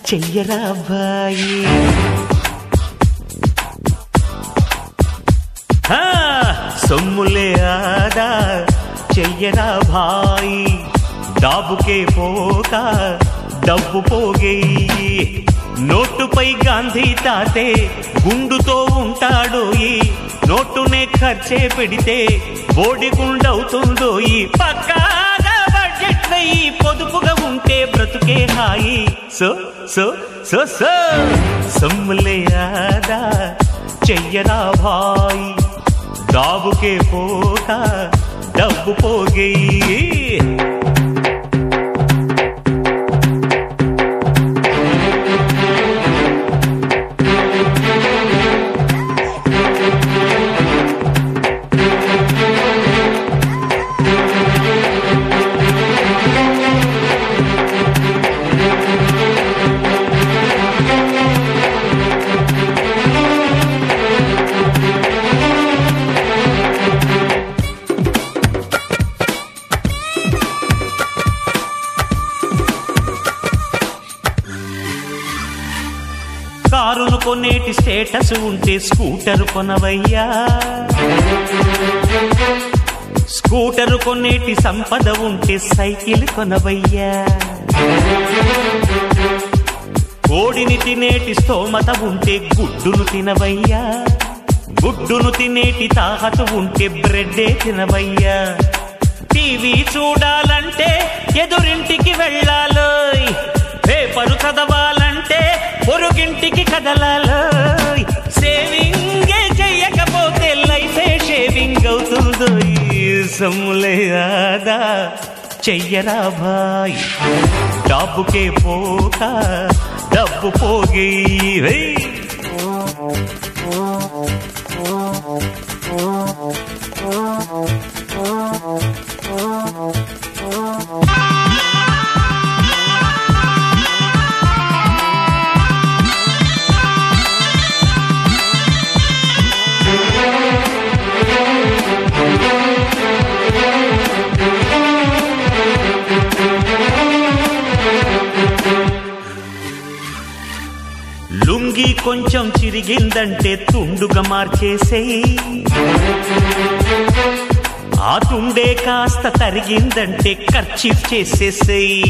చెయ్యరా అబ్బాయి హా, సొమ్ములే ఆదా చెయ్యరా భాయి డాబుకే పోక డబ్బు పోగేయి నోటుపై గాంధీ తాతే గుండుతో ఉంటాడు ఈ నోటునే ఖర్చే పెడితే బోడి గుండవుతుందో ఈ పక్కాగా బడ్జెట్ వెయ్యి పొదుపుగా ఉంటే బ్రతుకే హాయి సో సో సో సో సొమ్ములే ఆదా చెయ్యరా భాయ్ డాబుకే పోక డబ్బు పోగేయి కారును కొనేటి స్టేటస్ ఉంటే స్కూటర్ కొనవయ్యా స్కూటర్ కొనేటి సంపద ఉంటే సైకిల్ కొనవయ్యా కోడిని తినేటి స్తోమత ఉంటే గుడ్డును తినవయ్యా గుడ్డును తినేటి తాహత ఉంటే బ్రెడ్డే తినవయ్యా టీవీ చూడాలంటే ఎదురింటికి వెళ్ళాలోయ్ పేపరు చదవాలంటే పొరుగింటికి కదలాలోయ్ సేవింగ్ చెయ్యకపోతే లైఫే షేవింగ్ అవుతుందో ఈ సమ్ములే ఆదా చెయ్యరా భాయ్ డబ్బుకే పోక డబ్బు పోగి లుంగి కొంచెం చిరిగిందంటే తుండుగా మార్చేసేయి ఆ తుండే కాస్త తరిగిందంటే ఖర్చీఫ్ చేసేసేయి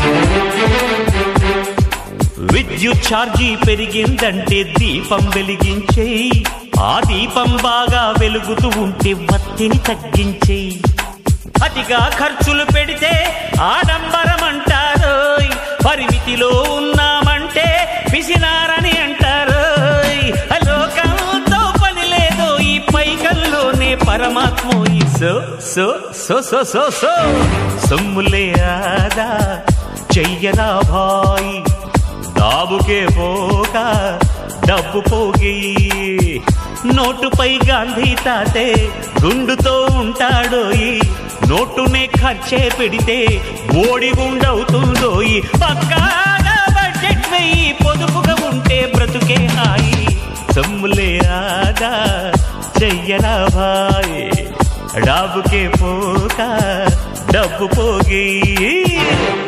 విద్యుత్ ఛార్జీ పెరిగిందంటే దీపం వెలిగించేయి ఆ దీపం బాగా వెలుగుతూ ఉంటే వత్తిని తగ్గించేయి అతిగా ఖర్చులు పెడితే ఆడంబరం అంటారోయ్ పరిమితిలో ఉన్నామంటే పిసినారని అంటారోయ్ లోకంతో పని లేదు ఈ పైకల్లోనే పరమాత్మ ఈ సో సో సో సో సో సో సొమ్ములే ఆదా చెయ్యరా భాయ్ దాబుకే పోక డబ్బు పోగి నోటుపై గాంధీ తాతే గుండుతో ఉంటాడోయి నోటునే ఖర్చే పెడితే ఓడి గుండవుతుందోయి పక్కాగా బడ్జెట్ వెయ్యి పొదుపుగా ఉంటే బ్రతుకే హాయి సమ్ములే ఆదా చెయ్యరా భాయ్ డాబుకే పోక డబ్బు పోగి